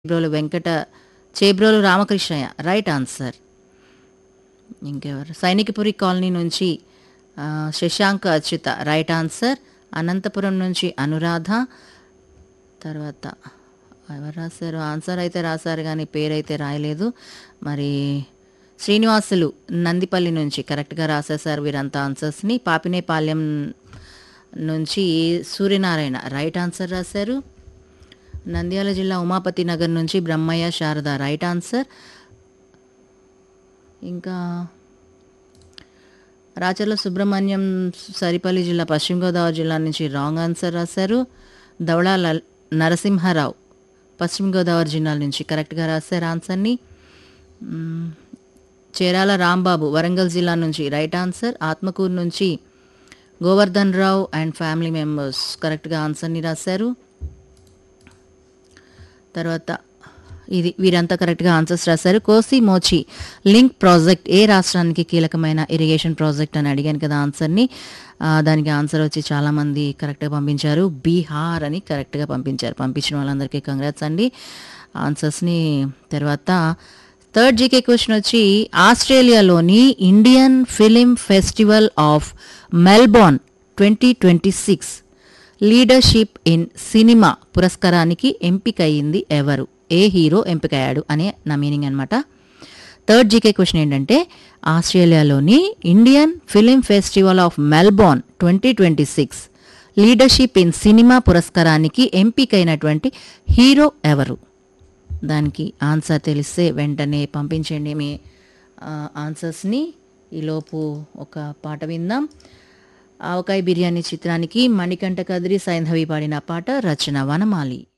Chebrolu Venkata Chebrolu Ramakrishnayya right answer ఇంకెవరు Sainikpuri colony నుంచి ఆ, శశాంక్ అచ్యుత రైట్ ఆన్సర్ అనంతపురం నుంచి అనురాధ తర్వాత ఎవరు రాశారు ఆన్సర్ అయితే రాశారు కానీ పేరైతే రాయలేదు మరి శ్రీనివాసులు నందిపల్లి నుంచి కరెక్ట్గా రాసేశారు వీరంతా ఆన్సర్స్ని పాపినేపాలెం నుంచి సూర్యనారాయణ రైట్ ఆన్సర్ రాశారు నంద్యాల జిల్లా ఉమాపతి నగర్ నుంచి బ్రహ్మయ్య శారద రైట్ ఆన్సర్ ఇంకా రాచర్ల సుబ్రహ్మణ్యం సరిపల్లి జిల్లా పశ్చిమ గోదావరి జిల్లా నుంచి రాంగ్ ఆన్సర్ రాశారు దవళ లల్- నరసింహారావు పశ్చిమ గోదావరి జిల్లా నుంచి కరెక్ట్గా రాశారు ఆన్సర్ని మ్మ్. చేరాల రాంబాబు వరంగల్ జిల్లా నుంచి రైట్ ఆన్సర్ ఆత్మకూరు నుంచి Govardhan Rao and family members కరెక్ట్గా ఆన్సర్ని రాశారు తర్వాత ఇది వీరంతా కరెక్ట్గా ఆన్సర్స్ రాశారు కోసి మోచి లింక్ ప్రాజెక్ట్ ఏ రాష్ట్రానికి కీలకమైన ఇరిగేషన్ ప్రాజెక్ట్ అని అడిగాను కదా ఆన్సర్ని ఆ, దానికి ఆన్సర్ వచ్చి చాలామంది కరెక్ట్గా పంపించారు బీహార్ అని కరెక్ట్గా పంపించారు పంపించిన వాళ్ళందరికీ కంగ్రాట్స్ అండి ఆన్సర్స్ని తర్వాత థర్డ్ జీకే క్వశ్చన్ వచ్చి ఆస్ట్రేలియాలోని Indian film festival of Melbourne twenty twenty six leadership in cinema పురస్కారానికి ఎంపికయింది ఎవరు ఏ హీరో ఎంపికయ్యాడు అనే నా మీనింగ్ అనమాట థర్డ్ జీకే క్వశ్చన్ ఏంటంటే ఆస్ట్రేలియాలోని Indian film festival of Melbourne twenty twenty six leadership in cinema పురస్కారానికి ఎంపికైనటువంటి హీరో ఎవరు దానికి ఆన్సర్ తెలిస్తే వెంటనే పంపించండి మీ ఆ, ఆన్సర్స్ని ఈలోపు ఒక పాట విందాం ఆవకాయ బిర్యానీ చిత్రానికి మణికంఠ కదిరి సైంధవి పాడిన పాట రచన వనమాలి